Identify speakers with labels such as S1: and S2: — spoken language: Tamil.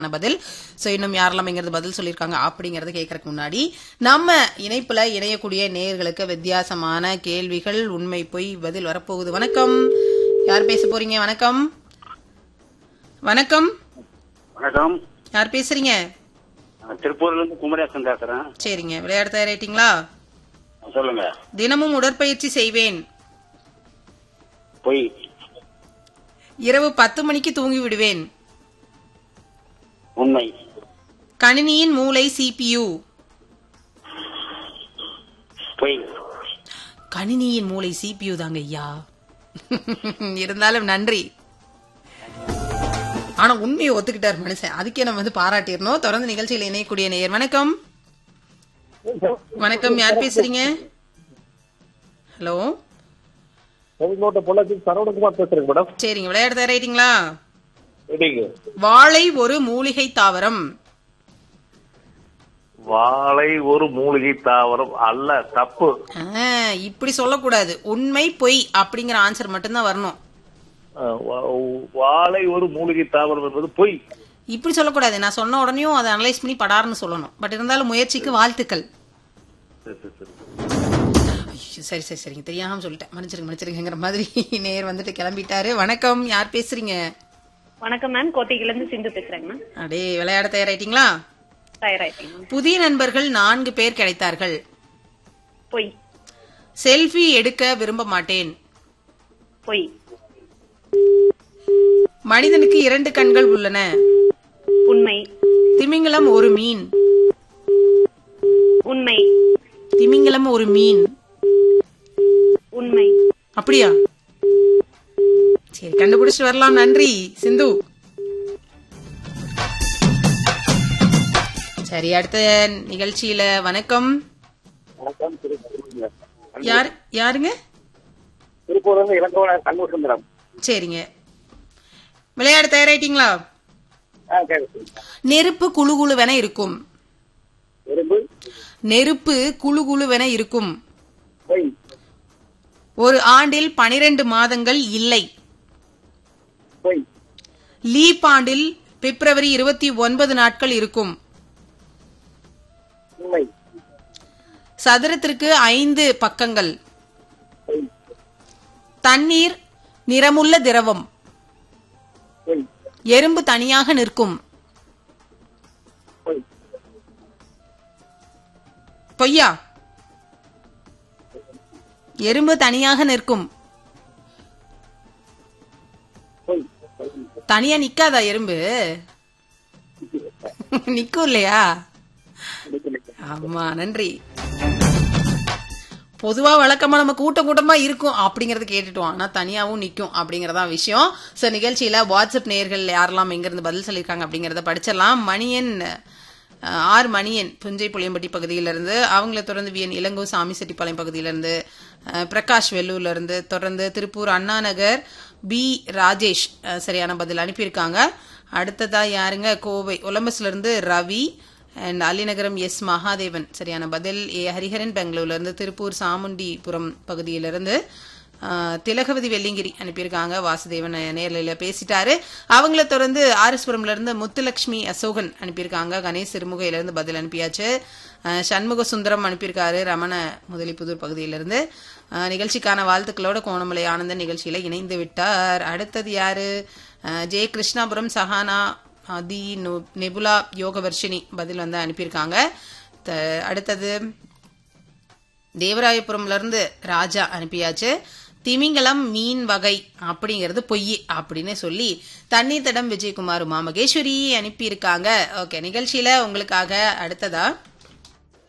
S1: பதில் சோ இன்னும் யாரெல்லாம் இங்கிறது பதில் சொல்லியிருக்காங்க அப்படிங்கறத கேட்கறதுக்கு முன்னாடி நம்ம இணைப்புல இணையக்கூடிய நேயர்களுக்கு வித்தியாசமான கேள்விகள் உண்மை பொய் பதில் வரப்போகுது வணக்கம் யார் பேச போறீங்க வணக்கம் வணக்கம்
S2: வணக்கம்
S1: யார் பேசுறீங்க
S2: நான் திருப்பூர்ல இருந்து குமரேசன் பேசுறேன்
S1: சரிங்க விளையாட தயாராயிட்டீங்களா
S2: சொல்லுங்க
S1: தினமும் உடற்பயிற்சி செய்வேன்
S2: பொய்
S1: இரவு பத்து மணிக்கு தூங்கி விடுவேன்
S2: உண்மை
S1: கணினியின் மூளை சிபியு
S2: பொய்
S1: கணினியின் மூளை சிபியு தாங்க ஐயா இருந்தாலும் நன்றி ஆனா உண்மையை ஒத்துக்கிட்டார் மனுஷன் அதுக்கே நம்ம வந்து பாராட்டிடணும் தொடர்ந்து நிகழ்ச்சியில் இணையக்கூடிய நேயர் வணக்கம் வணக்கம் யார் பேசுறீங்க ஹலோ
S3: செங்கோட்டை பொள்ளாச்சி சரவணகுமார் பேசுறேங்க மேடம்
S1: சரிங்க விளையாட தயாராயிட்டீங்களா
S3: ரெடிங்க
S1: வாழை ஒரு மூலிகை தாவரம்
S3: வாழை ஒரு மூலிகை தாவரம் அல்ல தப்பு
S1: ஆ, இப்படி சொல்லக்கூடாது உண்மை பொய் அப்படிங்கிற ஆன்சர் மட்டும்தான் வரணும்
S3: அஹ், வா- வாழை ஒரு மூலிகை தாவரம் என்பது பொய்
S1: இப்படி சொல்லக்கூடாது நான் சொன்ன உடனேயும் அதை அனலைஸ் பண்ணி படார்னு சொல்லணும் பட் இருந்தாலும் முயற்சிக்கு வாழ்த்துக்கள்
S3: சரி, சரி, சரி.
S1: ஐயோ, சரி சரி சரிங்க தெரியாம சொல்லிட்டேன் மன்னிச்சிருங்க மன்னிச்சிருங்கிற மாதிரி நேர் வந்துட்டு கிளம்பிட்டாரு வணக்கம் யார் பேசுறீங்க
S4: வணக்கம் மேம் கோட்டையில இருந்து சிந்து பேசுறேங்க மேம்
S1: அடே விளையாட தயாராயிட்டீங்களா
S4: தயாராயிட்டீங்க மேம்
S1: புதிய நண்பர்கள் நான்கு பேர் கிடைத்தார்கள்
S4: பொய்
S1: செல்ஃபி எடுக்க விரும்ப மாட்டேன்
S4: பொய்
S1: மனிதனுக்கு இரண்டு கண்கள் உள்ளன
S4: உண்மை
S1: திமிங்கலம் ஒரு மீன்
S4: உண்மை
S1: திமிங்கலம் ஒரு மீன்
S4: உண்மை
S1: அப்படியா சரி கண்டுபிடிச்சிட்டு வரலாம் நன்றி சிந்து சரி அடுத்த நிகழ்ச்சியில வணக்கம்
S2: வணக்கம் திருப்பூர்
S1: யார் யாருங்க
S2: திருப்பூர்ல இருந்து இளங்கோவன சண்முக சுந்தரம்
S1: சரிங்க விளையாட தயாராயிட்டீங்களா
S2: ஆ சரி
S1: நெருப்பு குழு குழுவென இருக்கும்
S2: எறும்பு
S1: நெருப்பு குழு குழுவென இருக்கும்
S2: பொய்
S1: ஒரு ஆண்டில் பனிரெண்டு மாதங்கள் இல்லை
S2: பொய்
S1: லீப் ஆண்டில் பிப்ரவரி இருபத்தி ஒன்பது நாட்கள் இருக்கும்
S2: உண்மை
S1: சதுரத்திற்கு ஐந்து பக்கங்கள்
S2: பொய்
S1: தண்ணீர் நிறமுள்ள திரவம்
S2: பொய்
S1: எறும்பு தனியாக நிற்கும்
S2: பொய்
S1: பொய்யா எறும்பு தனியாக நிற்கும்
S2: பொய்
S1: தனியா நிக்காதா எறும்பு நிக்கும் இல்லையா ஆமா நன்றி பொதுவா வழக்கமா நம்ம கூட்டம் கூட்டமா இருக்கும் அப்படிங்கறத கேட்டுட்டோம் ஆனா தனியாவும் நிக்கும் அப்படிங்கறதா விஷயம் சோ நிகழ்ச்சியில வாட்ஸ்அப் நேயர்கள் யாரெல்லாம் எங்க இருந்து பதில் சொல்லியிருக்காங்க அப்படிங்கறத படிச்சிடலாம் மணியன் அஹ், ஆர் மணியன் புஞ்சை புளியம்பட்டி பகுதியிலிருந்து அவங்கள தொடர்ந்து விஎன் இளங்கோ சாமி செட்டிப்பாளையம் பகுதியிலிருந்து அஹ், பிரகாஷ் வெல்லூர்ல இருந்து தொடர்ந்து திருப்பூர் அண்ணா நகர் பி ராஜேஷ் அஹ், சரியான பதில் அனுப்பியிருக்காங்க அடுத்ததா யாருங்க கோவை ஒலம்பஸ்ல இருந்து ரவி அண்ட் அலிநகரம் எஸ் மகாதேவன் சரியான பதில் ஏ ஹரிஹரன் பெங்களூர்ல இருந்து திருப்பூர் சாமுண்டிபுரம் பகுதியிலிருந்து ஆஹ், திலகவதி வெள்ளிங்கிரி அனுப்பியிருக்காங்க வாசுதேவன் நேரில் பேசிட்டாரு அவங்கள தொடர்ந்து ஆர்எஸ்புரம்ல இருந்து முத்துலட்சுமி அசோகன் அனுப்பியிருக்காங்க கணேஷ் சிறுமுகையில இருந்து பதில் அனுப்பியாச்சு ஆஹ், சண்முக சுந்தரம் அனுப்பியிருக்காரு ரமண முதலிப்புதூர் பகுதியிலிருந்து ஆஹ், நிகழ்ச்சிக்கான வாழ்த்துக்களோட கோணமலை ஆனந்தன் நிகழ்ச்சியில இணைந்து விட்டார் அடுத்தது யாரு ஆஹ், ஜே கிருஷ்ணாபுரம் சஹானா அதி நு- நெபுலா யோகவர்ஷினி பதில் வந்து அனுப்பியிருக்காங்க த- அடுத்தது தேவராயபுரம்ல இருந்து ராஜா அனுப்பியாச்சு திமிங்கலம் மீன் வகை அப்படிங்கிறது பொய் அப்படின்னு சொல்லி தண்ணீர் தடம் விஜயகுமார் உமா மகேஸ்வரி அனுப்பியிருக்காங்க ஓகே நிகழ்ச்சியில உங்களுக்காக அடுத்ததா